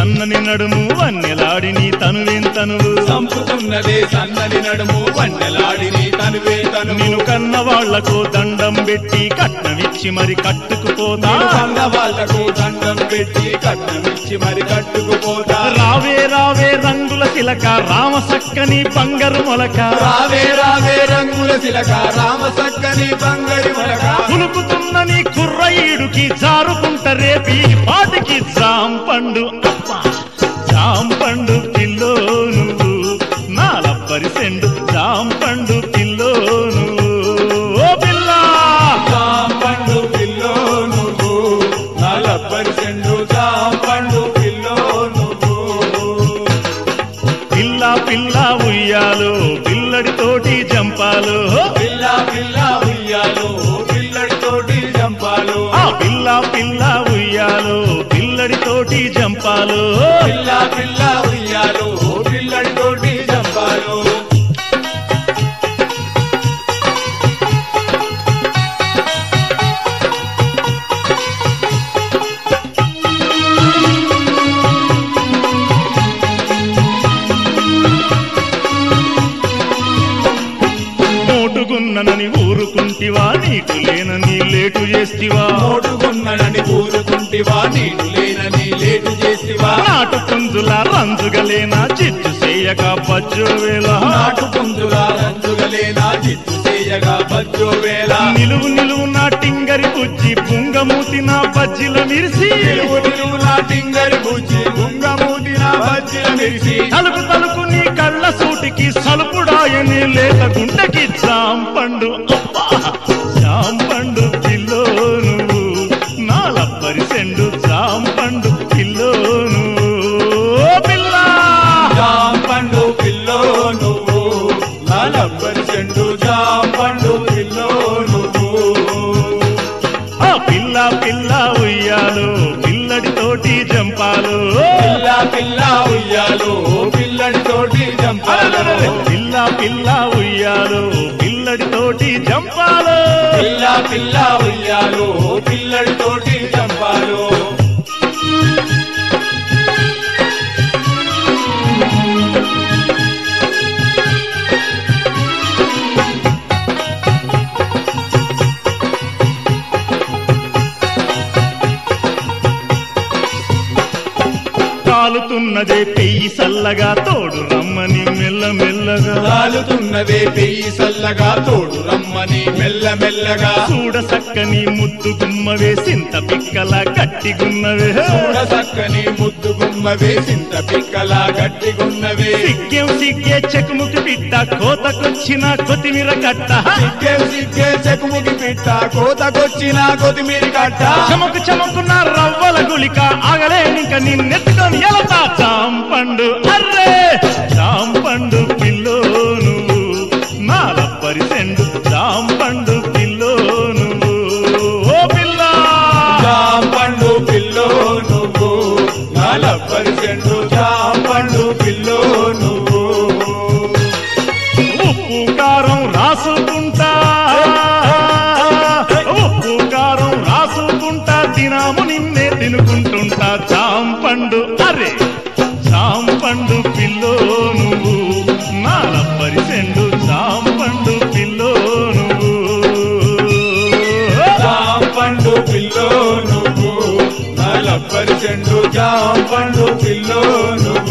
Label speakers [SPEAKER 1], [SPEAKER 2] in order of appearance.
[SPEAKER 1] సన్నని నడుము వన్నెలాడి నీ తనువెంతనువు
[SPEAKER 2] చంపుతున్నదే సన్నని నడుము వన్నెలాడి నీ తనువే తను
[SPEAKER 1] నిన్ను కన్న వాళ్లకు దండం పెట్టి కట్నమిచ్చి మరి కట్టుకుపోతా
[SPEAKER 2] నేను కన్న వాళ్లకు దండం పెట్టి కట్నమిచ్చి మరి కట్టుకుపోతా
[SPEAKER 1] రావే రావే రంగుల చిలక రామసక్కని బంగారు మొలక
[SPEAKER 2] రావే రావే రంగుల శిలక రామ సక్కని బంగడి మొలక
[SPEAKER 1] పులుకుతున్న నీ కుర్రయ్యుడికి జారుకుంట రేపి పాటికి జాంపండు అప్ప జాంపండు పిల్లో నువ్వు నాలబ్బరి సెండు జాంపండు పిల్లో నువ్వు ఓ పిల్లా
[SPEAKER 2] జాంపండు పిల్లో నువ్వు నలబ్బరి సెండు జాంపండు పిల్లో నువ్వు
[SPEAKER 1] పిల్ల పిల్ల ఉయ్యాలు పిల్లడితోటి జంపాలు
[SPEAKER 2] పిల్ల పిల్ల ఉయ్యాలు పిల్లడితోటి జంపాలు
[SPEAKER 1] ఆ పిల్ల పిల్ల ఉయ్యాలు పిల్లడితోటి జంపాలు
[SPEAKER 2] పిల్ల పిల్ల ఉయ్యాలు పిల్లడితోటి జంపాలు
[SPEAKER 1] మోటుగున్ననని ఊరుకుంటివా నీటు లేనని లేటు చేస్తివా
[SPEAKER 2] మోటుగున్ననని ఊరుకుంటివా నీడు లేనని లేటు చేసివా
[SPEAKER 1] నాటు పుంజుల రంజుగలేనా చిత్తు చేయక బజ్జో వేళ
[SPEAKER 2] నాటు పుంజుల రంజుగలేనా జిత్తు చేయగా బజ్జో వేళ
[SPEAKER 1] నిలువు నిలువు నా టింగరి బుజ్జి పుంగమూతి నా బజ్జిల మిరిసి
[SPEAKER 2] నిలువు నిలువు నా టింగరి బుజ్జి ముంగమూతి నా బజ్జిల మెరిసి
[SPEAKER 1] తలుపు తలుపు నీ కళ్ళ సూటికి సలుపుడాయని లేత గుండెకి జాంపండు అబ్బా జాంపండు పిల్లో నువ్వు నాలబ్బరి సెండు జాంపండు పిల్లో నువ్వు ఓ పిల్లా
[SPEAKER 2] జాంపండు పిల్లో నువ్వు నలబ్బరి చెండు జాంపండు పిల్లో నువ్వు
[SPEAKER 1] ఆ పిల్ల పిల్ల ఉయ్యాలు పిల్లడితోటి జంపాలు
[SPEAKER 2] పిల్ల పిల్ల ఉయ్యాలు పిల్లడితోటి జంపాలు
[SPEAKER 1] పిల్ల పిల్ల ఉయ్యాలు పిల్లడితోటి జంపాలు
[SPEAKER 2] పిల్ల పిల్ల ఉయ్యాలు పిల్లడితోటి చంపాలు
[SPEAKER 1] కాలుతున్నదే పెయ్యి సల్లగా తోడు రమ్మని మెల్ల మెల్లగా
[SPEAKER 2] కాలుతున్నదే పెయ్యి సల్లగా తోడు రమ్మని మెల్ల మెల్లగా
[SPEAKER 1] చూడ సక్కని ముద్దు గుమ్మవే సింత పిక్కల గట్టిగున్నవే
[SPEAKER 2] చూడ సక్కని ముద్దు గుమ్మ వేసింత పిక్కలా గట్టిగున్నవే
[SPEAKER 1] సిగ్గేం సిగ్గే చెకుముకి పిట్ట కోతకొచ్చిన కొత్తిమీర కట్ట
[SPEAKER 2] సిగ్గే సిగ్గే చెకుముకి పిట్ట కోతకొచ్చిన కొత్తిమీరి కట్ట
[SPEAKER 1] చమకు చమకున్న రవ్వల గుళిక ఆగలేనిక నిన్నెత్తుకొని ఎలతా చాంపండు అర్రే చాంపండు పిల్లో నువ్వు నాలబ్బరి సెండు చాంపండు పిల్లో నువ్వు ఓ పిల్లా
[SPEAKER 2] జాంపండు పిల్లో నువ్వు నలబ్బరి చెండు జాంపండు పిల్లో నువ్వు
[SPEAKER 1] ఉప్పు కారం రాసుకుంటా ఉప్పు కారం రాసుకుంటా దినాము నిన్నే తినుకుంటుంటా చాంపండు అరే చాంపండు పిల్లో నువ్వు నాలబ్బరి సెండు చాంపండు పిల్లో నువ్వు
[SPEAKER 2] జాంపండు పిల్లో నువ్వు నలబ్బరి చెండు జాంపండు పిల్లో నువ్వు